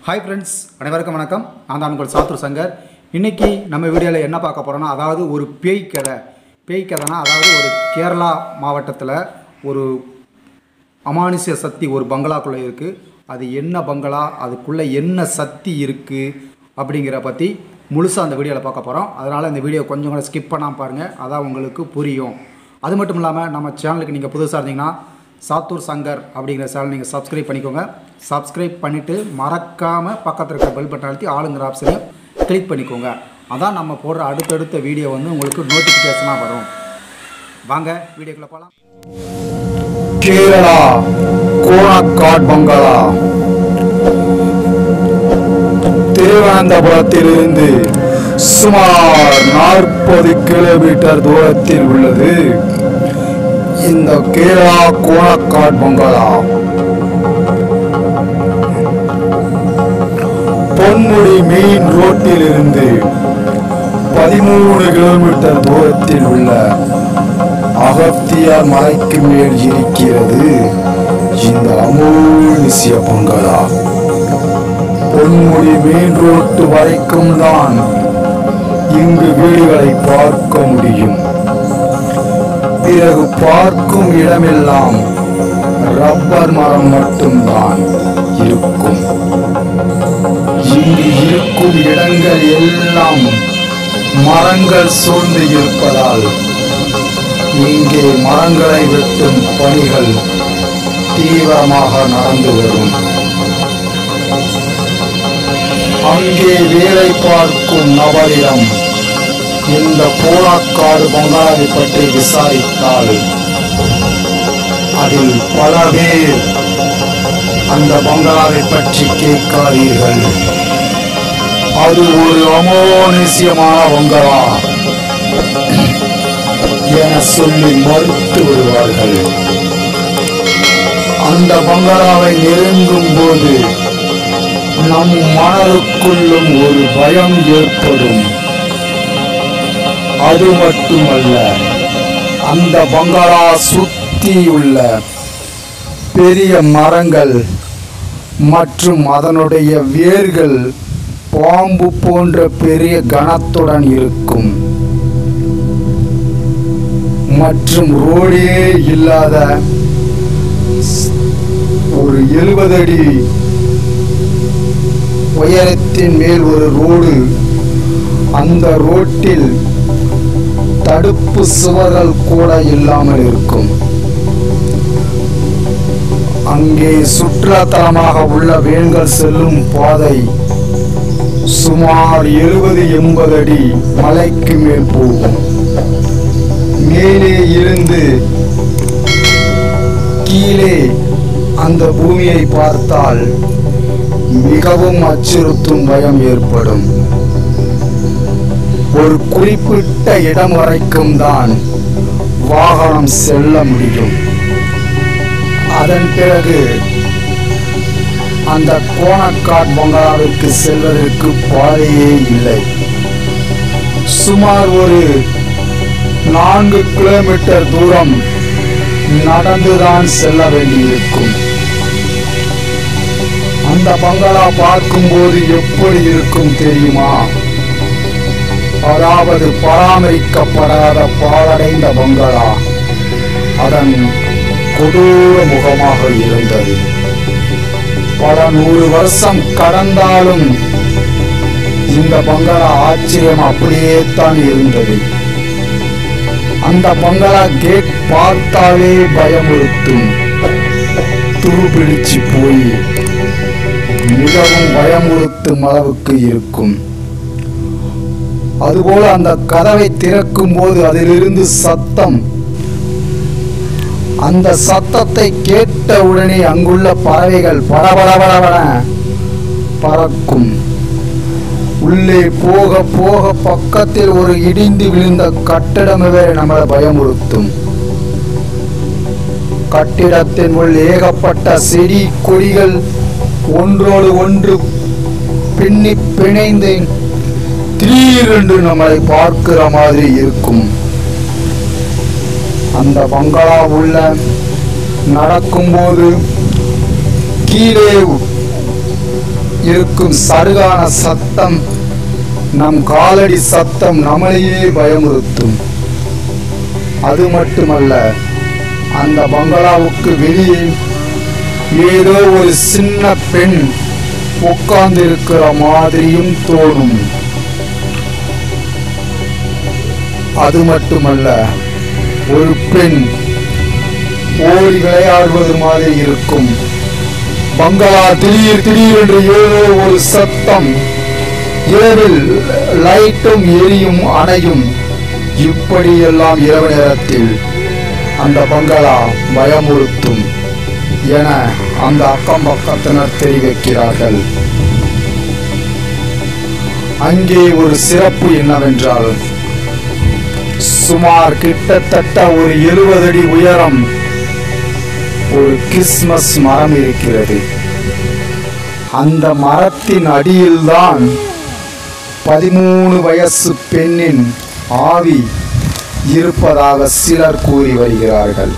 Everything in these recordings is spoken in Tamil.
ஹாய் ஃப்ரெண்ட்ஸ் அனைவருக்கும் வணக்கம் நான் தான் உங்கள் சாத்துர் சங்கர் இன்னைக்கு நம்ம வீடியோவில் என்ன பார்க்க போகிறோம்னா அதாவது ஒரு பேய் கதை பேய் கதைனா அதாவது ஒரு கேரளா மாவட்டத்தில் ஒரு அமானுஷ்ய சக்தி ஒரு பங்களாக்குள்ளே இருக்குது அது என்ன பங்களா அதுக்குள்ளே என்ன சக்தி இருக்குது அப்படிங்கிற பற்றி முழுசாக அந்த வீடியோவில் பார்க்க போகிறோம் அதனால் இந்த வீடியோ கொஞ்சம் கூட ஸ்கிப் பண்ணாமல் பாருங்கள் அதான் உங்களுக்கு புரியும் அது மட்டும் இல்லாமல் நம்ம சேனலுக்கு நீங்கள் புதுசாக இருந்தீங்கன்னா சாத்தூர் சங்கர் அப்படிங்கிற சேனல் நீங்கள் சப்ஸ்கிரைப் பண்ணிக்கோங்க சப்ஸ்கிரைப் பண்ணிவிட்டு மறக்காமல் பக்கத்தில் இருக்கிற பெல் பட்டன் அழுத்தி ஆளுங்கிற ஆப்ஷனையும் கிளிக் பண்ணிக்கோங்க அதான் நம்ம போடுற அடுத்தடுத்த வீடியோ வந்து உங்களுக்கு நோட்டிஃபிகேஷனாக வரும் வாங்க வீடியோக்குள்ளே போகலாம் கேரளா கோணக்காட் பங்களா திருவனந்தபுரத்திலிருந்து சுமார் நாற்பது கிலோமீட்டர் தூரத்தில் உள்ளது இந்த கேரளா கோணக்காட் பங்களா பொன்முடி மெயின் ரோட்டில் இருந்து பதிமூணு கிலோமீட்டர் தூரத்தில் உள்ள அகத்தியார் மலைக்கு மேல் இருக்கிறது இந்த அமூல்சிய பங்களா பொன்முடி மெயின் ரோட்டு வரைக்கும் தான் இங்கு வீடுகளை பார்க்க முடியும் பிறகு பார்க்கும் இடமெல்லாம் ரப்பர் மரம் மட்டும்தான் இருக்கும் இங்கு இருக்கும் இடங்கள் எல்லாம் மரங்கள் சூழ்ந்து இருப்பதால் இங்கே மரங்களை வெட்டும் பணிகள் தீவிரமாக நடந்து வரும் அங்கே வேலை பார்க்கும் நபரிடம் இந்த போராக்காடு பங்களாவை பற்றி விசாரித்தால் அதில் பல பேர் அந்த பங்களாவை பற்றி கேட்காதீர்கள் அது ஒரு அமோனிசியமான பங்களா என சொல்லி மறுத்து விடுவார்கள் அந்த பங்களாவை நெருங்கும் போது நம் மனதுக்குள்ளும் ஒரு பயம் ஏற்படும் அது மட்டுமல்ல அந்த பங்களா சுத்தியுள்ள பெரிய மரங்கள் மற்றும் அதனுடைய வேர்கள் பாம்பு போன்ற பெரிய கனத்துடன் இருக்கும் மற்றும் ரோடே இல்லாத ஒரு எழுபது அடி உயரத்தின் மேல் ஒரு ரோடு அந்த ரோட்டில் தடுப்பு சுவர்கள் கூட இல்லாமல் இருக்கும் அங்கே சுற்றுலாத்தலமாக உள்ள வேன்கள் செல்லும் பாதை சுமார் எழுபது எண்பது அடி மலைக்கு மேல் போகும் மேலே இருந்து கீழே அந்த பூமியை பார்த்தால் மிகவும் அச்சுறுத்தும் பயம் ஏற்படும் ஒரு குறிப்பிட்ட இடம் வரைக்கும் தான் வாகனம் செல்ல முடியும் அதன் பிறகு அந்த கோணக்காட் பங்களாவிற்கு செல்வதற்கு பாதையே இல்லை சுமார் ஒரு நான்கு கிலோமீட்டர் தூரம் நடந்துதான் செல்ல வேண்டியிருக்கும் அந்த பங்களா பார்க்கும்போது எப்படி இருக்கும் தெரியுமா அதாவது பராமரிக்கப்படாத பாழடைந்த பங்களா அதன் கொடூர முகமாக இருந்தது பல நூறு வருஷம் கடந்தாலும் இந்த பங்களா ஆச்சரியம் அப்படியே தான் இருந்தது அந்த பங்களா கேட் பார்த்தாலே பயமுறுத்தும் துருபிடிச்சு போய் மிகவும் பயமுறுத்தும் அளவுக்கு இருக்கும் அதுபோல அந்த கதவை திறக்கும் போது அதிலிருந்து சத்தம் அந்த சத்தத்தை கேட்ட உடனே அங்குள்ள பறவைகள் படபடபடபட பறக்கும் உள்ளே போக போக பக்கத்தில் ஒரு இடிந்து விழுந்த கட்டிடம் வேறு நம்மளை பயமுறுத்தும் கட்டிடத்தின் உள் ஏகப்பட்ட செடி கொடிகள் ஒன்றோடு ஒன்று பின்னி பிணைந்து திடீரென்று நம்மளை பார்க்கிற மாதிரி இருக்கும் அந்த பங்களா உள்ள நடக்கும்போது கீழே இருக்கும் சருகான சத்தம் நம் காலடி சத்தம் நம்மளையே பயமுறுத்தும் அது மட்டுமல்ல அந்த பங்களாவுக்கு வெளியே ஏதோ ஒரு சின்ன பெண் உட்கார்ந்து இருக்கிற மாதிரியும் தோணும் அது மட்டுமல்ல ஒரு பெண் ஓடி விளையாடுவது மாதிரி இருக்கும் பங்களா திடீர் திடீரென்று ஏதோ ஒரு சத்தம் இரவில் லைட்டும் எரியும் அணையும் இப்படியெல்லாம் இரவு நேரத்தில் அந்த பங்களா பயமுறுத்தும் என அந்த அக்கம் பக்கத்தினர் தெரிவிக்கிறார்கள் அங்கே ஒரு சிறப்பு என்னவென்றால் சுமார் கிட்டத்தட்ட ஒரு எழுபது அடி உயரம் ஒரு கிறிஸ்மஸ் மரம் இருக்கிறது அந்த மரத்தின் அடியில்தான் பதிமூணு வயசு பெண்ணின் ஆவி இருப்பதாக சிலர் கூறி வருகிறார்கள்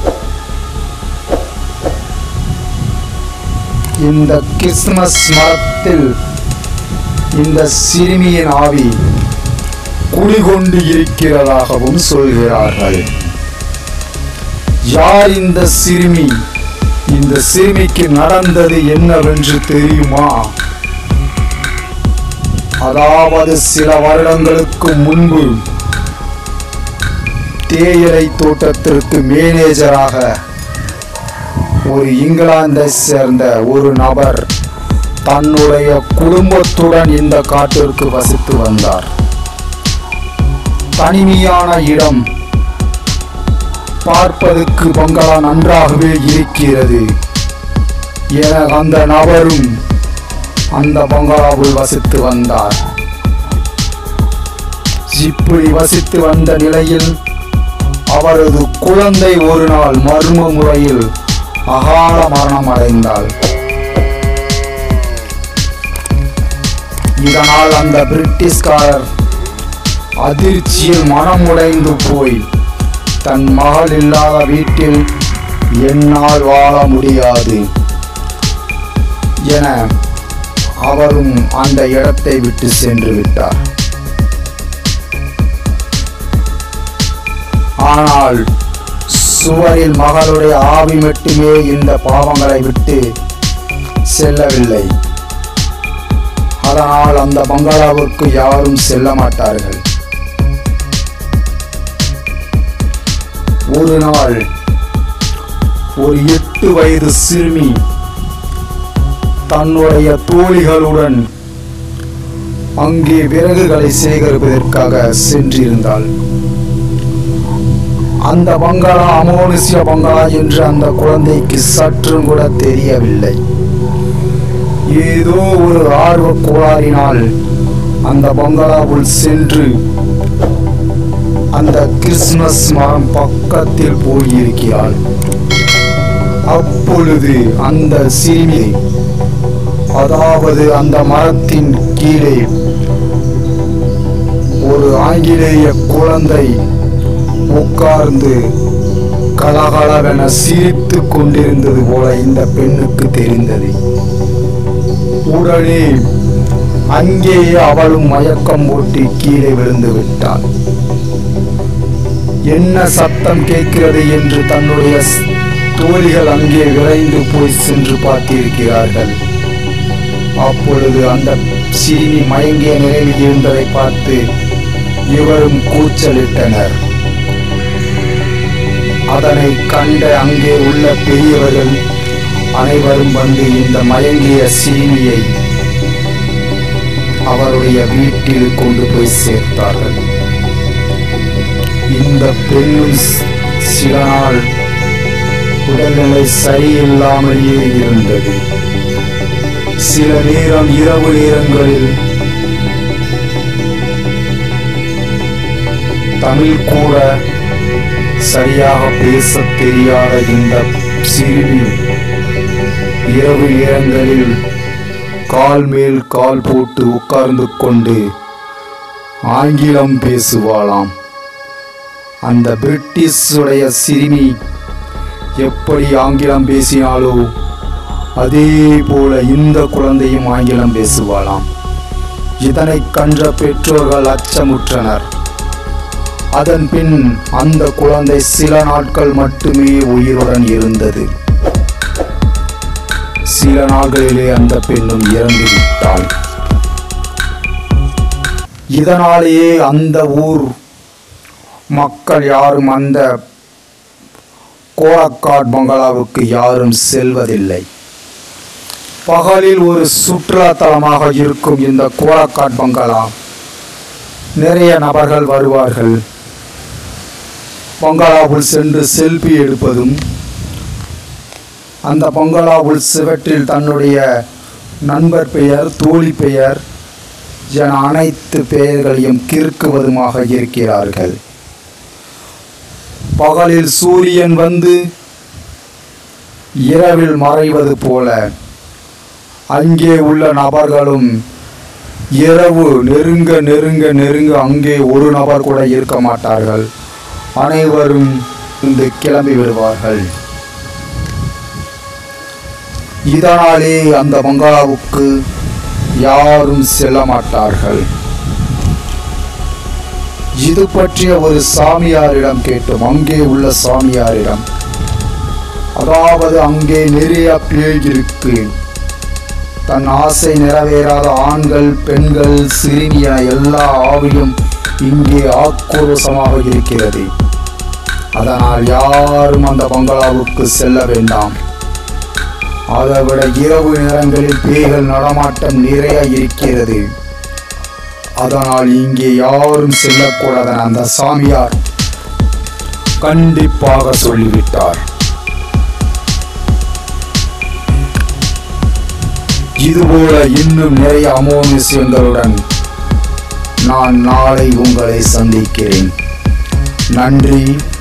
இந்த கிறிஸ்துமஸ் மரத்தில் இந்த சிறுமியின் ஆவி குடிகொண்டு இருக்கிறதாகவும் சொல்கிறார்கள் யார் இந்த சிறுமி இந்த சிறுமிக்கு நடந்தது என்னவென்று தெரியுமா அதாவது சில வருடங்களுக்கு முன்பு தேயிலை தோட்டத்திற்கு மேனேஜராக ஒரு இங்கிலாந்தை சேர்ந்த ஒரு நபர் தன்னுடைய குடும்பத்துடன் இந்த காட்டிற்கு வசித்து வந்தார் தனிமையான இடம் பார்ப்பதற்கு பங்களா நன்றாகவே இருக்கிறது என அந்த நபரும் அந்த பங்களாவில் வசித்து வந்தார் இப்படி வசித்து வந்த நிலையில் அவரது குழந்தை ஒரு நாள் மர்ம முறையில் அகால மரணம் அடைந்தாள் இதனால் அந்த பிரிட்டிஷ்காரர் அதிர்ச்சியில் மனமுடைந்து போய் தன் மகள் இல்லாத வீட்டில் என்னால் வாழ முடியாது என அவரும் அந்த இடத்தை விட்டு சென்று விட்டார் ஆனால் சுவரில் மகளுடைய ஆவி மட்டுமே இந்த பாவங்களை விட்டு செல்லவில்லை அதனால் அந்த பங்களாவிற்கு யாரும் செல்ல மாட்டார்கள் ஒரு நாள் ஒரு எட்டு வயது சிறுமி தன்னுடைய தோழிகளுடன் அங்கே விறகுகளை சேகரிப்பதற்காக சென்றிருந்தாள் அந்த பங்களா அமோனிசிய பங்களா என்று அந்த குழந்தைக்கு சற்றும் கூட தெரியவில்லை ஏதோ ஒரு ஆர்வ கோளாறினால் அந்த பங்களாவுள் சென்று அந்த கிறிஸ்மஸ் மரம் பக்கத்தில் போயிருக்கிறாள் அப்பொழுது அந்த சிறுமி அதாவது அந்த மரத்தின் கீழே ஒரு ஆங்கிலேய குழந்தை உட்கார்ந்து கலகலவென சிரித்துக் கொண்டிருந்தது போல இந்த பெண்ணுக்கு தெரிந்தது உடனே அங்கேயே அவளும் மயக்கம் போட்டு கீழே விழுந்து விட்டாள் என்ன சத்தம் கேட்கிறது என்று தன்னுடைய ஸ்- தோழிகள் அங்கே விரைந்து போய் சென்று பார்த்திருக்கிறார்கள் அப்பொழுது அந்த சிறுமி மயங்கிய நிலையில் இருந்ததை பார்த்து இவரும் கூச்சலிட்டனர் அதனை கண்ட அங்கே உள்ள பெரியவர்கள் அனைவரும் வந்து இந்த மயங்கிய சிறுமியை அவருடைய வீட்டில் கொண்டு போய் சேர்த்தார்கள் இந்த பெண்ணும் ஸ்- சில நாள் உடல்நிலை சரியில்லாமலேயே இருந்தது சில நேரம் இரவு நேரங்களில் தமிழ் கூட சரியாக பேசத் தெரியாத இந்த சிறுமி இரவு நேரங்களில் கால் மேல் கால் போட்டு உட்கார்ந்து கொண்டு ஆங்கிலம் பேசுவாளாம் அந்த பிரிட்டிஷுடைய சிறுமி எப்படி ஆங்கிலம் பேசினாலோ அதே போல இந்த குழந்தையும் ஆங்கிலம் பேசுவாளாம் இதனை கன்ற பெற்றோர்கள் அச்சமுற்றனர் அதன் பின் அந்த குழந்தை சில நாட்கள் மட்டுமே உயிருடன் இருந்தது சில நாட்களிலே அந்த பெண்ணும் இறந்து விட்டாள் இதனாலேயே அந்த ஊர் மக்கள் யாரும் அந்த கோரக்காட் பங்களாவுக்கு யாரும் செல்வதில்லை பகலில் ஒரு சுற்றுலா தலமாக இருக்கும் இந்த கோரக்காட் பங்களா நிறைய நபர்கள் வருவார்கள் பங்களாவுள் சென்று செல்ஃபி எடுப்பதும் அந்த பங்களாவுள் சிவற்றில் தன்னுடைய நண்பர் பெயர் தோழி பெயர் என அனைத்து பெயர்களையும் கிறுக்குவதுமாக இருக்கிறார்கள் பகலில் சூரியன் வந்து இரவில் மறைவது போல அங்கே உள்ள நபர்களும் இரவு நெருங்க நெருங்க நெருங்க அங்கே ஒரு நபர் கூட இருக்க மாட்டார்கள் அனைவரும் இந்த கிளம்பி விடுவார்கள் இதனாலே அந்த பங்களாவுக்கு யாரும் செல்ல மாட்டார்கள் இது பற்றிய ஒரு சாமியாரிடம் கேட்டோம் அங்கே உள்ள சாமியாரிடம் அதாவது அங்கே நிறைய பேய் இருக்கு தன் ஆசை நிறைவேறாத ஆண்கள் பெண்கள் சிறுமி என எல்லா ஆவியும் இங்கே ஆக்ரோஷமாக இருக்கிறது அதனால் யாரும் அந்த பங்களாவுக்கு செல்ல வேண்டாம் அதை விட இரவு நேரங்களில் பேய்கள் நடமாட்டம் நிறைய இருக்கிறது அதனால் இங்கே யாரும் செல்லக்கூடாதென அந்த சாமியார் கண்டிப்பாக சொல்லிவிட்டார் இதுபோல இன்னும் நிறைய அமோக விஷயங்களுடன் நான் நாளை உங்களை சந்திக்கிறேன் நன்றி